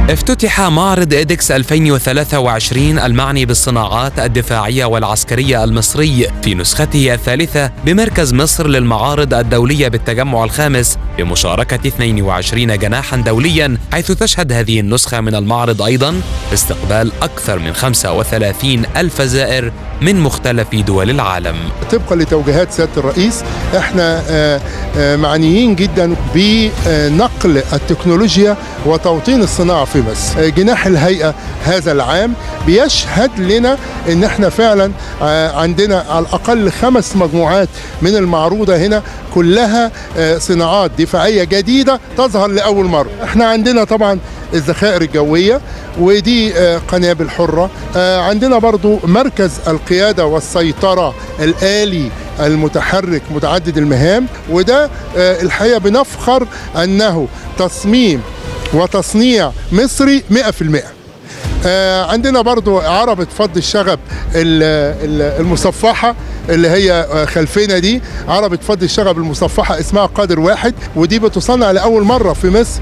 افتتح معرض إيدكس 2023 المعني بالصناعات الدفاعية والعسكرية المصري في نسخته الثالثة بمركز مصر للمعارض الدولية بالتجمع الخامس بمشاركة 22 جناحا دوليا حيث تشهد هذه النسخة من المعرض أيضا استقبال أكثر من 35 ألف زائر من مختلف دول العالم طبقا لتوجيهات سياده الرئيس احنا آه، آه، معنيين جدا بنقل التكنولوجيا وتوطين الصناعه في مصر آه، جناح الهيئه هذا العام بيشهد لنا ان احنا فعلا آه، عندنا على الاقل خمس مجموعات من المعروضه هنا كلها آه، صناعات دفاعيه جديده تظهر لاول مره احنا عندنا طبعا الذخائر الجويه ودي آه، قنابل حره آه، عندنا برضو مركز القياده والسيطره الالي المتحرك متعدد المهام وده آه، الحقيقه بنفخر انه تصميم وتصنيع مصري 100% آه، عندنا برضو عربة فض الشغب ال- ال- المصفحة اللي هي آه، خلفنا دي عربة فض الشغب المصفحة اسمها قادر واحد ودي بتصنع لأول مرة في مصر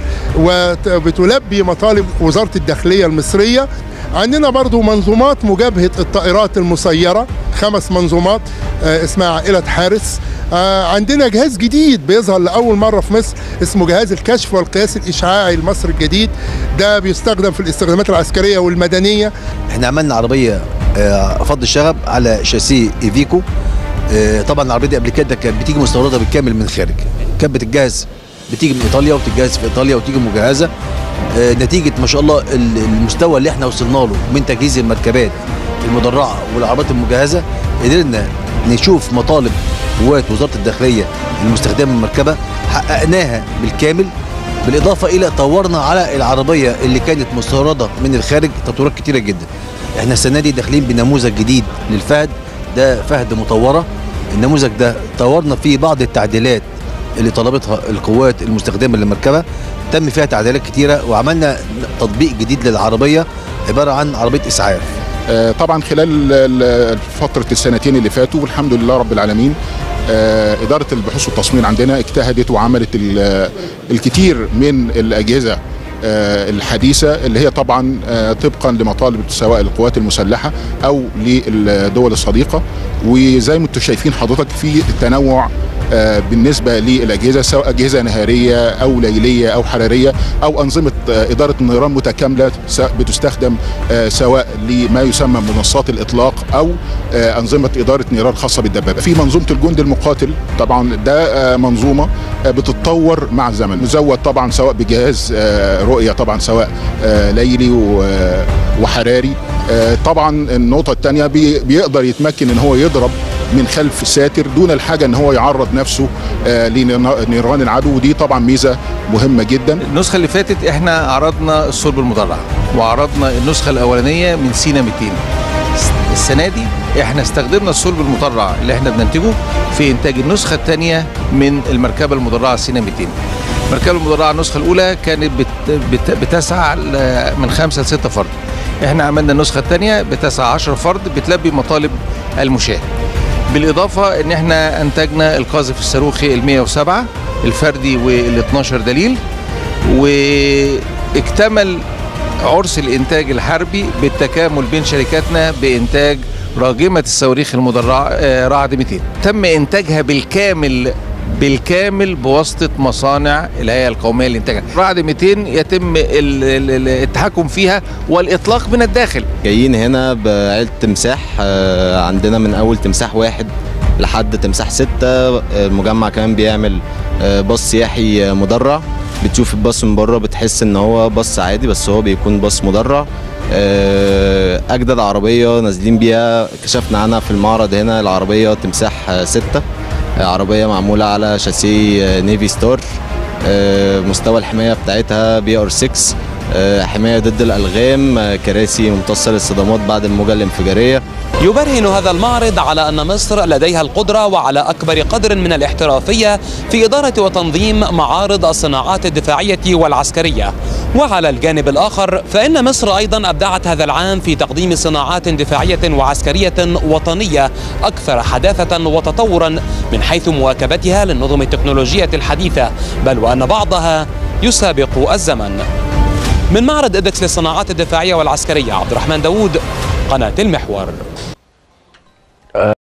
وبتلبي مطالب وزارة الداخلية المصرية عندنا برضو منظومات مجابهة الطائرات المسيرة خمس منظومات آه، اسمها عائلة حارس آه، عندنا جهاز جديد بيظهر لأول مرة في مصر اسمه جهاز الكشف والقياس الإشعاعي المصري الجديد ده بيستخدم في الاستخدامات العسكرية والمدنية احنا عملنا عربيه آه، فض الشغب على شاسيه ايفيكو آه، طبعا العربيه دي قبل كده كانت بتيجي مستورده بالكامل من الخارج كانت بتتجهز بتيجي من ايطاليا وتتجهز في ايطاليا وتيجي مجهزه آه، نتيجه ما شاء الله ال- المستوى اللي احنا وصلنا له من تجهيز المركبات المدرعه والعربات المجهزه قدرنا نشوف مطالب قوات وزاره الداخليه المستخدمه المركبه حققناها بالكامل بالاضافه الى طورنا على العربيه اللي كانت مستورده من الخارج تطويرات كتيره جدا احنا السنه دي داخلين بنموذج جديد للفهد ده فهد مطوره النموذج ده طورنا فيه بعض التعديلات اللي طلبتها القوات المستخدمه للمركبه تم فيها تعديلات كتيره وعملنا تطبيق جديد للعربيه عباره عن عربيه اسعاف آه، طبعا خلال ال- فترة السنتين اللي فاتوا والحمد لله رب العالمين آه، إدارة البحوث والتصميم عندنا اجتهدت وعملت ال- الكثير من الأجهزة آه، الحديثة اللي هي طبعا آه، طبقا لمطالب سواء القوات المسلحة أو للدول الصديقة وزي ما انتم شايفين حضرتك في تنوع آه، بالنسبة للأجهزة سواء أجهزة نهارية أو ليلية أو حرارية أو أنظمة آه، إدارة النيران متكاملة س- بتستخدم آه، سواء لما يسمى منصات الإطلاق أو آه، أنظمة إدارة نيران خاصة بالدبابة في منظومة الجند المقاتل طبعا ده آه، منظومة آه، بتتطور مع الزمن مزود طبعا سواء بجهاز آه، رؤية طبعا سواء آه، ليلي و- وحراري آه، طبعا النقطة الثانية بيقدر يتمكن ان هو يضرب من خلف ساتر دون الحاجة ان هو يعرض نفسه آه، لنيران العدو ودي طبعا ميزة مهمة جدا النسخة اللي فاتت احنا عرضنا الصلب المدرع وعرضنا النسخة الأولانية من سينا 200 السنة دي احنا استخدمنا الصلب المدرع اللي احنا بننتجه في إنتاج النسخة الثانية من المركبة المدرعة سينا 200 المركبة المدرعة النسخة الأولى كانت بت بت بتسع ل- من خمسة لستة فرد احنا عملنا النسخة الثانية بتسع 10 فرد بتلبي مطالب المشاة بالإضافة إن احنا أنتجنا القاذف الصاروخي ال 107 الفردي وال 12 دليل واكتمل عرس الإنتاج الحربي بالتكامل بين شركاتنا بإنتاج راجمة الصواريخ المدرعة آه، رعد 200 تم إنتاجها بالكامل بالكامل بواسطة مصانع الهيئة القومية للإنتاج رعد 200 يتم ال- ال- ال- التحكم فيها والإطلاق من الداخل جايين هنا بعيلة تمساح آه، عندنا من أول تمساح واحد لحد تمساح ستة آه، المجمع كمان بيعمل آه، باص سياحي آه، مدرع بتشوف الباص من بره بتحس ان هو باص عادي بس هو بيكون باص مدرع آه، اجدد عربيه نازلين بيها كشفنا عنها في المعرض هنا العربيه تمساح آه، ستة آه، عربيه معموله على شاسيه آه، نيفي ستار آه، مستوى الحمايه بتاعتها بي ار 6 آه، حمايه ضد الالغام آه، كراسي ممتصه للصدمات بعد الموجه الانفجاريه يبرهن هذا المعرض على أن مصر لديها القدرة وعلى أكبر قدر من الاحترافية في إدارة وتنظيم معارض الصناعات الدفاعية والعسكرية وعلى الجانب الآخر فإن مصر أيضا أبدعت هذا العام في تقديم صناعات دفاعية وعسكرية وطنية أكثر حداثة وتطورا من حيث مواكبتها للنظم التكنولوجية الحديثة بل وأن بعضها يسابق الزمن من معرض إدكس للصناعات الدفاعية والعسكرية عبد الرحمن داوود قناة المحور